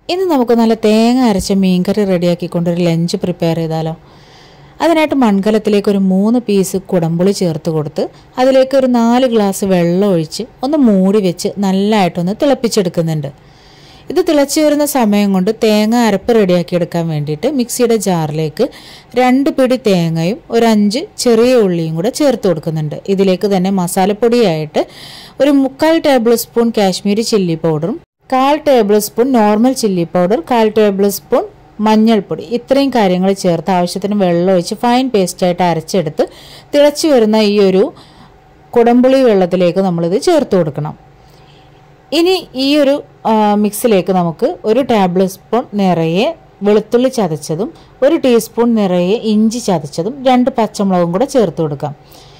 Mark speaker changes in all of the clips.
Speaker 1: ഇന്ന് നമുക്ക് നല്ല തേങ്ങ അരച്ച മീൻകറി റെഡിയാക്കിക്കൊണ്ടൊരു ലഞ്ച് പ്രിപ്പയർ ചെയ്താലോ അതിനായിട്ട് മൺകലത്തിലേക്ക് ഒരു മൂന്ന് പീസ് കുടമ്പുളി ചേർത്ത് കൊടുത്ത് അതിലേക്ക് ഒരു നാല് ഗ്ലാസ് വെള്ളം ഒഴിച്ച് ഒന്ന് മൂടി വെച്ച് നല്ലതായിട്ടൊന്ന് തിളപ്പിച്ചെടുക്കുന്നുണ്ട് ഇത് തിളച്ച് വരുന്ന സമയം കൊണ്ട് തേങ്ങ അരപ്പ് റെഡിയാക്കി എടുക്കാൻ വേണ്ടിയിട്ട് മിക്സിയുടെ ജാറിലേക്ക് രണ്ട് പിടി തേങ്ങയും ഒരു അഞ്ച് ചെറിയ ഉള്ളിയും കൂടെ ചേർത്ത് കൊടുക്കുന്നുണ്ട് ഇതിലേക്ക് തന്നെ മസാലപ്പൊടിയായിട്ട് ഒരു മുക്കാൽ ടേബിൾ സ്പൂൺ കാശ്മീരി ചില്ലി പൗഡറും കാൽ tablespoon normal chilli powder കാൽ ടേബിൾ സ്പൂൺ മഞ്ഞൾപ്പൊടി ഇത്രയും കാര്യങ്ങൾ ചേർത്ത് ആവശ്യത്തിന് വെള്ളം ഒഴിച്ച് ഫൈൻ പേസ്റ്റായിട്ട് അരച്ചെടുത്ത് തിളച്ച് വരുന്ന ഈ ഒരു കുടംപുളി വെള്ളത്തിലേക്ക് നമ്മളിത് ചേർത്ത് കൊടുക്കണം ഇനി ഈ ഒരു ആ, മിക്സിലേക്ക് നമുക്ക് ഒരു ടേബിൾ സ്പൂൺ നിറയെ വെളുത്തുള്ളി ചതച്ചതും ഒരു ടീസ്പൂൺ നിറയെ ഇഞ്ചി ചതച്ചതും രണ്ട് പച്ചമുളകും കൂടെ ചേർത്ത് കൊടുക്കാം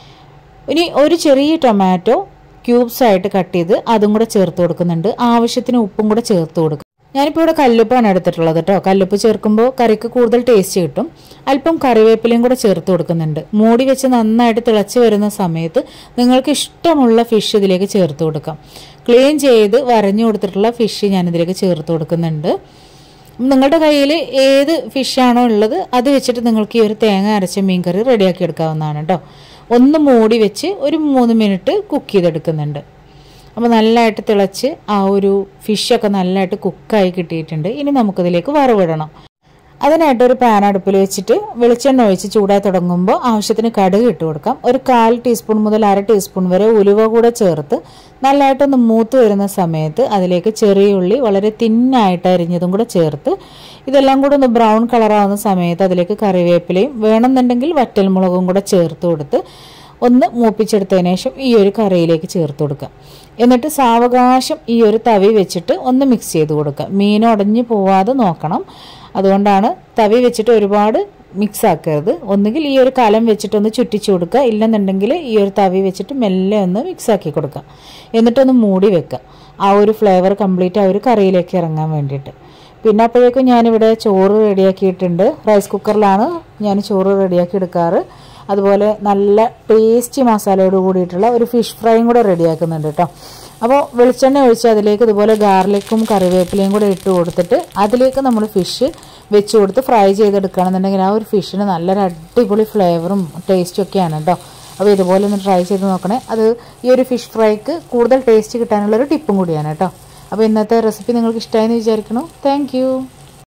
Speaker 1: ഇനി ഒരു ചെറിയ ടൊമാറ്റോ ക്യൂബ്സ് ആയിട്ട് കട്ട് ചെയ്ത് അതും കൂടെ ചേർത്ത് കൊടുക്കുന്നുണ്ട് ആവശ്യത്തിന് ഉപ്പും കൂടെ ചേർത്ത് കൊടുക്കും ഞാനിപ്പോൾ ഇവിടെ കല്ലുപ്പാണ് എടുത്തിട്ടുള്ളത് കേട്ടോ കല്ലുപ്പ് ചേർക്കുമ്പോൾ കറിക്ക് കൂടുതൽ ടേസ്റ്റ് കിട്ടും അല്പം കറിവേപ്പിലയും കൂടെ ചേർത്ത് കൊടുക്കുന്നുണ്ട് മൂടി വെച്ച് നന്നായിട്ട് തിളച്ച് വരുന്ന സമയത്ത് നിങ്ങൾക്ക് ഇഷ്ടമുള്ള ഫിഷ് ഇതിലേക്ക് ചേർത്ത് കൊടുക്കാം ക്ലീൻ ചെയ്ത് വരഞ്ഞു കൊടുത്തിട്ടുള്ള ഫിഷ് ഞാനിതിലേക്ക് ചേർത്ത് കൊടുക്കുന്നുണ്ട് നിങ്ങളുടെ കയ്യിൽ ഏത് ഫിഷാണോ ഉള്ളത് അത് വെച്ചിട്ട് നിങ്ങൾക്ക് ഈ ഒരു തേങ്ങ അരച്ച മീൻ കറി റെഡിയാക്കി എടുക്കാവുന്നതാണ് കേട്ടോ ഒന്ന് മൂടി വെച്ച് ഒരു മൂന്ന് മിനിറ്റ് കുക്ക് ചെയ്തെടുക്കുന്നുണ്ട് അപ്പോൾ നല്ലതായിട്ട് തിളച്ച് ആ ഒരു ഫിഷൊക്കെ നല്ലതായിട്ട് കുക്കായി കിട്ടിയിട്ടുണ്ട് ഇനി നമുക്കിതിലേക്ക് വറവിടണം അതിനായിട്ട് ഒരു പാൻ അടുപ്പിൽ വെച്ചിട്ട് വെളിച്ചെണ്ണ ഒഴിച്ച് ചൂടായി തുടങ്ങുമ്പോൾ ആവശ്യത്തിന് കടുക് ഇട്ട് കൊടുക്കാം ഒരു കാൽ ടീസ്പൂൺ മുതൽ അര ടീസ്പൂൺ വരെ ഉലുവ കൂടെ ചേർത്ത് നല്ലതായിട്ടൊന്ന് മൂത്ത് വരുന്ന സമയത്ത് അതിലേക്ക് ചെറിയ ഉള്ളി വളരെ തിന്നായിട്ട് അരിഞ്ഞതും കൂടെ ചേർത്ത് ഇതെല്ലാം കൂടെ ഒന്ന് ബ്രൗൺ കളറാവുന്ന സമയത്ത് അതിലേക്ക് കറിവേപ്പിലയും വേണമെന്നുണ്ടെങ്കിൽ വറ്റൽമുളകും കൂടെ ചേർത്ത് കൊടുത്ത് ഒന്ന് മൂപ്പിച്ചെടുത്തതിന് ശേഷം ഈ ഒരു കറിയിലേക്ക് ചേർത്ത് കൊടുക്കുക എന്നിട്ട് സാവകാശം ഈ ഒരു തവി വെച്ചിട്ട് ഒന്ന് മിക്സ് ചെയ്ത് കൊടുക്കുക മീൻ ഉടഞ്ഞു പോവാതെ നോക്കണം അതുകൊണ്ടാണ് തവി വെച്ചിട്ട് ഒരുപാട് മിക്സ് ആക്കരുത് ഒന്നുകിൽ ഈ ഒരു കലം വെച്ചിട്ട് ഒന്ന് ചുറ്റിച്ചു കൊടുക്കുക ഇല്ലെന്നുണ്ടെങ്കിൽ ഈ ഒരു തവി വെച്ചിട്ട് മെല്ലെ ഒന്ന് മിക്സ് ആക്കി കൊടുക്കുക എന്നിട്ടൊന്ന് മൂടി വെക്കുക ആ ഒരു ഫ്ലേവർ കംപ്ലീറ്റ് ആ ഒരു കറിയിലേക്ക് ഇറങ്ങാൻ വേണ്ടിയിട്ട് പിന്നെ അപ്പോഴേക്കും ഞാനിവിടെ ചോറ് റെഡിയാക്കിയിട്ടുണ്ട് റൈസ് കുക്കറിലാണ് ഞാൻ ചോറ് റെഡിയാക്കി എടുക്കാറ് അതുപോലെ നല്ല ടേസ്റ്റി മസാലയോട് കൂടിയിട്ടുള്ള ഒരു ഫിഷ് ഫ്രൈയും കൂടെ റെഡിയാക്കുന്നുണ്ട് കേട്ടോ അപ്പോൾ വെളിച്ചെണ്ണ ഒഴിച്ച് അതിലേക്ക് ഇതുപോലെ ഗാർലിക്കും കറിവേപ്പിലയും കൂടെ ഇട്ട് കൊടുത്തിട്ട് അതിലേക്ക് നമ്മൾ ഫിഷ് വെച്ച് കൊടുത്ത് ഫ്രൈ ചെയ്തെടുക്കുകയാണെന്നുണ്ടെങ്കിൽ ആ ഒരു ഫിഷിന് നല്ലൊരു അടിപൊളി ഫ്ലേവറും ടേസ്റ്റും ഒക്കെയാണ് കേട്ടോ അപ്പോൾ ഇതുപോലെ ഒന്ന് ട്രൈ ചെയ്ത് നോക്കണേ അത് ഈ ഒരു ഫിഷ് ഫ്രൈക്ക് കൂടുതൽ ടേസ്റ്റ് കിട്ടാനുള്ളൊരു ടിപ്പും കൂടിയാണ് കേട്ടോ അപ്പോൾ ഇന്നത്തെ റെസിപ്പി നിങ്ങൾക്ക് ഇഷ്ടമായെന്ന് വിചാരിക്കണം താങ്ക്